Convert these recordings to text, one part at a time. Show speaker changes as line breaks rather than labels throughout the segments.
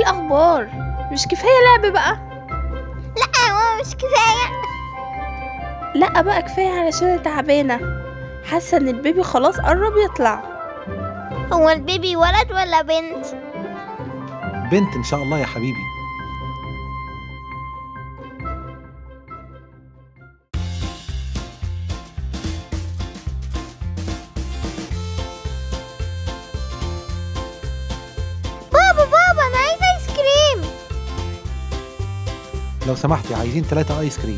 الاخبار مش كفايه لعب بقى
لا يا ماما مش كفايه
لا بقى كفايه علشان انا تعبانه حاسه ان البيبي خلاص قرب يطلع
هو البيبي ولد ولا بنت
بنت ان شاء الله يا حبيبي
بابا بابا انا عايزه ايس كريم
لو سمحتي عايزين ثلاثة ايس كريم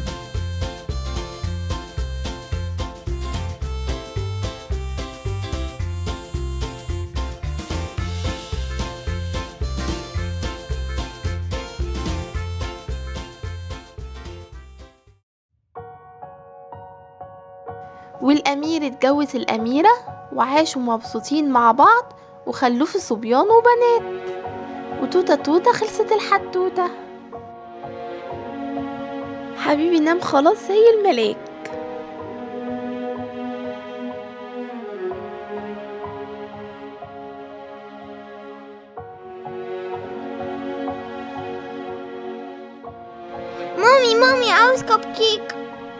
والامير اتجوز الاميره وعاشوا مبسوطين مع بعض وخلفوا صبيان وبنات وتوتة توتة خلصت الحتوتة حبيبي نام خلاص زي الملاك
مامي مامي عاوز كب كيك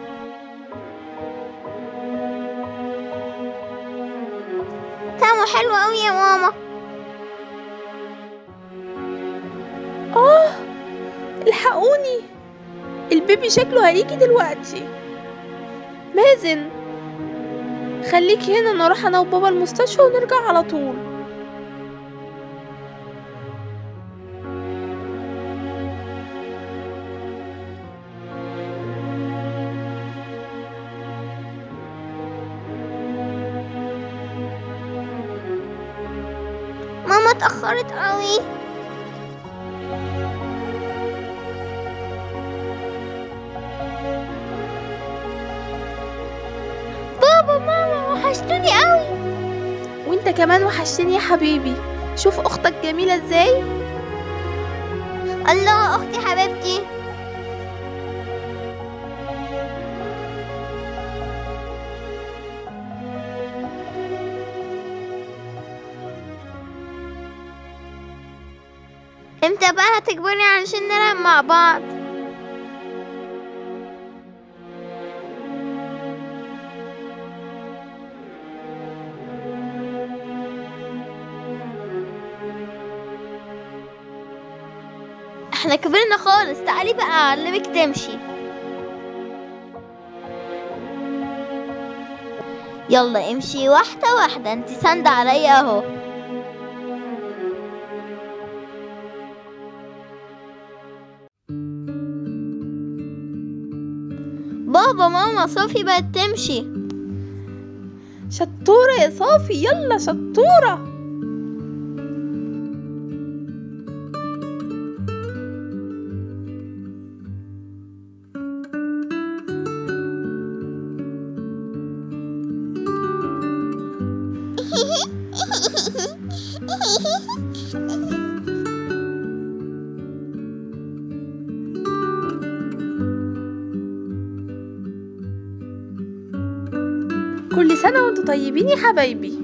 طعمه حلو قوي يا ماما
اه الحقوني البيبي شكله هيجي دلوقتي مازن خليك هنا نروح انا وبابا المستشفى ونرجع على طول
ماما اتأخرت قوي بابا ماما وحشتوني قوي
وانت كمان وحشتني يا حبيبي شوف اختك جميلة ازاي
الله اختي حبيبتي امتى بقى هتكبري علشان نلعب مع بعض احنا كبرنا خالص تعالي بقى اعلمك تمشي يلا امشي واحدة واحدة انت ساندة عليا اهو بابا ماما صوفي بقت تمشي
شطورة يا صافي يلا شطورة كل سنة وانتوا طيبين يا حبايبي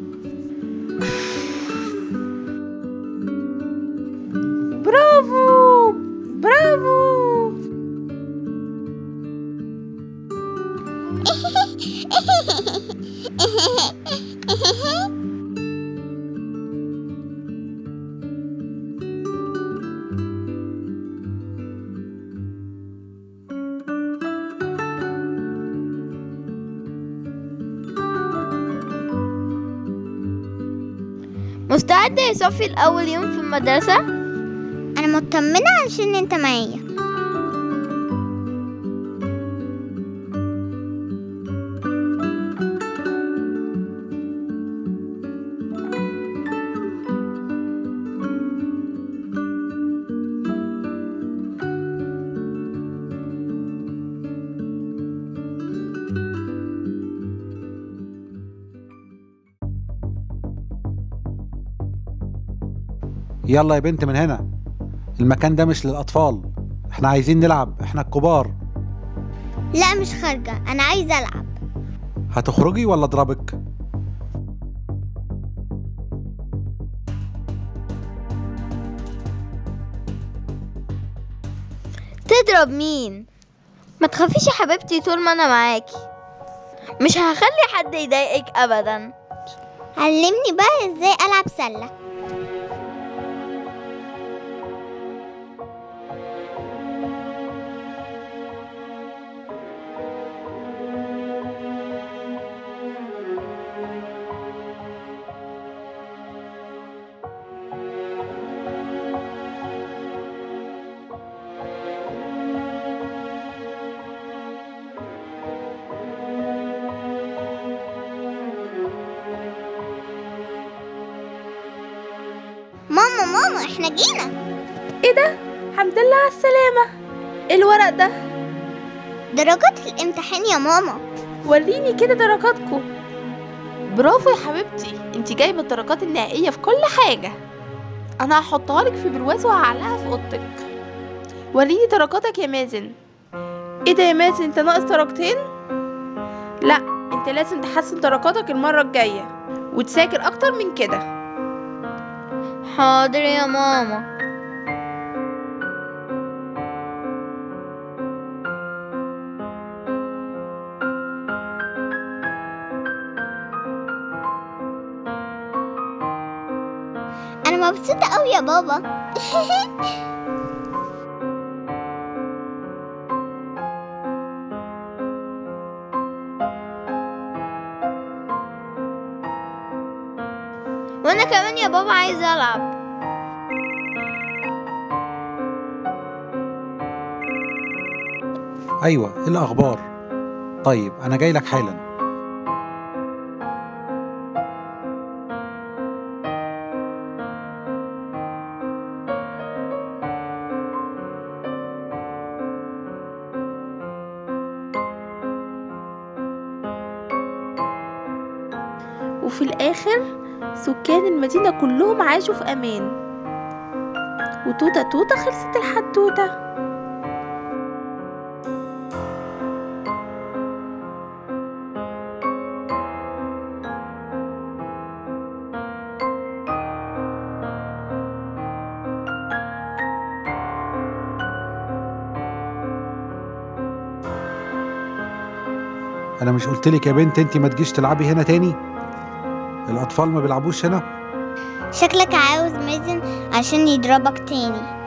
برافو برافو
مستعدة يا صوفي الأول يوم في المدرسة؟ أنا مطمنة علشان أنت معايا
يلا يا بنت من هنا المكان ده مش للأطفال احنا عايزين نلعب احنا الكبار
لا مش خارجة أنا عايزة ألعب
هتخرجي ولا اضربك
هتضرب مين ما تخافيش يا حبيبتي طول ما انا معاكي مش هخلي حد يضايقك ابدا علمني بقى ازاي العب سله ماما ماما احنا جينا
ايه ده الحمد لله على السلامة ايه الورق ده
درجات الامتحان يا ماما
وريني كده درجاتكم برافو يا حبيبتي انت جايبه الدرجات النهائيه في كل حاجه انا هحطها لك في برواز وهعلقها في اوضتك وريني درجاتك يا مازن ايه ده يا مازن انت ناقص درجتين لا انت لازم تحسن درجاتك المره الجايه وتذاكر اكتر من كده
حاضر يا ماما انا مبسوطه قوي يا بابا وانا كمان يا بابا عايزه العب
ايوه ايه الاخبار طيب انا جاي لك حالا
وفي الآخر سكان المدينة كلهم عاشوا في أمان وتوتة توتة خلصت الحدوتة
انا مش قلت لك يا بنت انت ما تجيش تلعبي هنا تاني الاطفال ما بيلعبوش هنا
شكلك عاوز مازن عشان يضربك تاني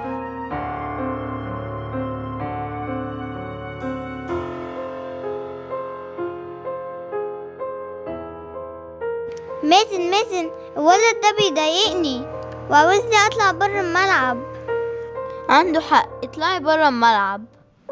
مازن مازن الولد ده بيضايقني وعاوزني اطلع بره الملعب عنده حق اطلعي بره الملعب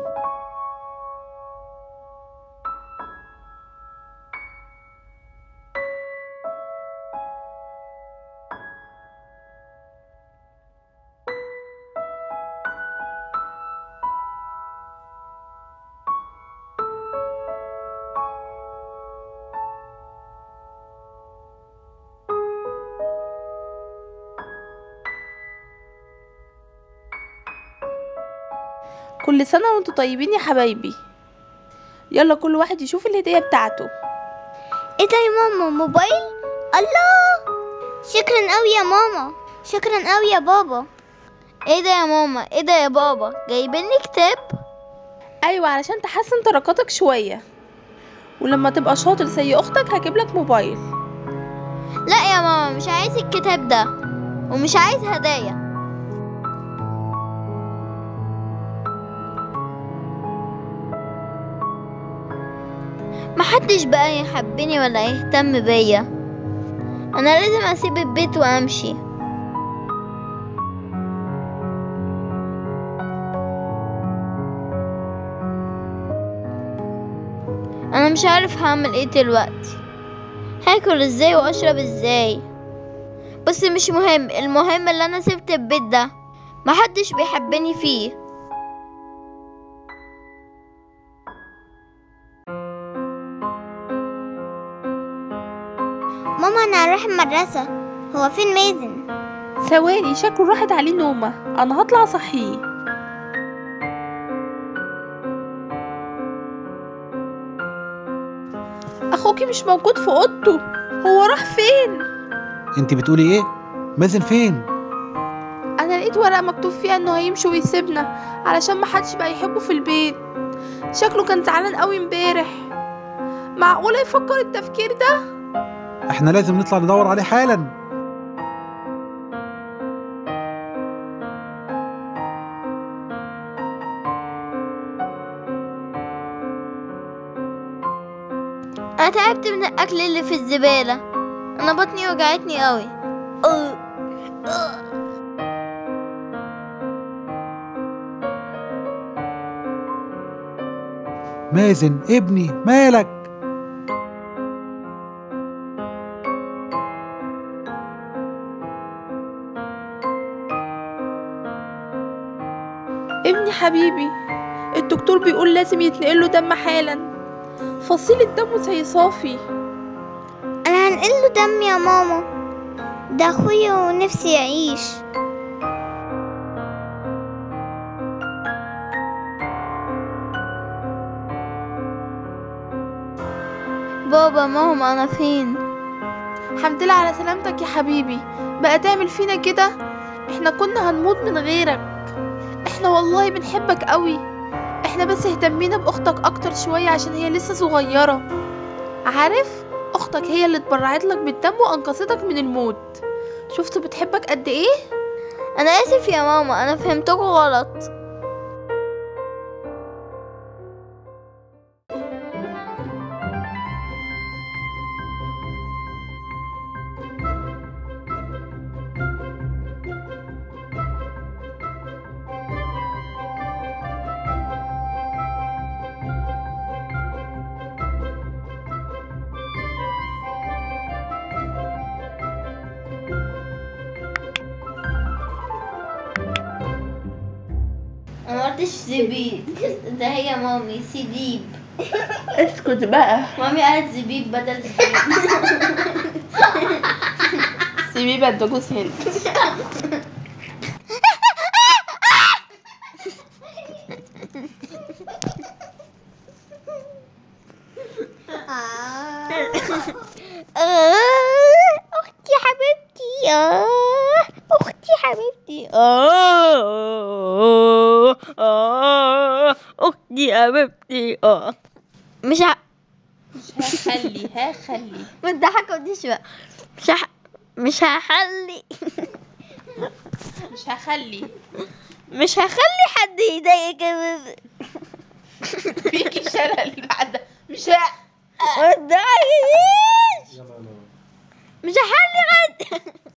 كل سنة وانتوا طيبين يا حبايبي يلا كل واحد يشوف الهدية بتاعته
ايه ده يا ماما موبايل الله شكرا قوي يا ماما شكرا قوي يا بابا ايه ده يا ماما ايه ده يا بابا جايبين لي كتاب
أيوة علشان تحسن درجاتك شوية ولما تبقى شاطر زي أختك هجيبلك موبايل
لا يا ماما مش عايز الكتاب ده ومش عايز هدايا محدش بقى يحبني ولا يهتم بيا انا لازم اسيب البيت وامشي انا مش عارف هعمل ايه دلوقتي هاكل ازاي واشرب ازاي بس مش مهم المهم اللي انا سبت البيت ده محدش بيحبني فيه ماما انا هروح المدرسة هو فين مازن
ثواني شكله راحت عليه نومة أنا هطلع صحيه أخوكي مش موجود في أوضته هو راح فين؟
انت بتقولي ايه مازن فين
أنا لقيت لقيت ورقة مكتوب فيها انه هيمشي ويسيبنا علشان محدش بقى يحبه في البيت شكله كان زعلان قوي امبارح معقولة يفكر التفكير ده
احنا لازم نطلع ندور عليه حالا
انا تعبت من الاكل اللي في الزبالة انا بطني وجعتني قوي أه. أه.
مازن ابني مالك
ابني حبيبي الدكتور بيقول لازم يتنقله دم حالا فصيلة دمه زي صافي
انا هنقله دم يا ماما ده اخويا ونفسي يعيش بابا ماما انا فين
الحمد لله على سلامتك يا حبيبي بقى تعمل فينا كده احنا كنا هنموت من غيرك احنا والله بنحبك قوي احنا بس اهتمينا باختك اكتر شوية عشان هي لسه صغيرة عارف اختك هي اللي اتبرعت لك بالدم وانقذتك من الموت شفت بتحبك قد ايه
انا اسف يا ماما انا فهمتكوا غلط انا قلتش زبيب ده هي مامي سيديب
اسكت بقى
مامي قالت زبيب بدل زبيب
سيبيه بقى ده جوز هند
اختي حبيبتي آه، اختي حبيبتي آه، آه، اختي حبيبتي اه مش ه...
مش هخلي هخلي
ما تضحكوا دي شويه مش ه... مش هخلي
مش هخلي
مش هخلي حد يضايقك أبداً.
فيكي شلل بعد مش ه...
ما تضحكي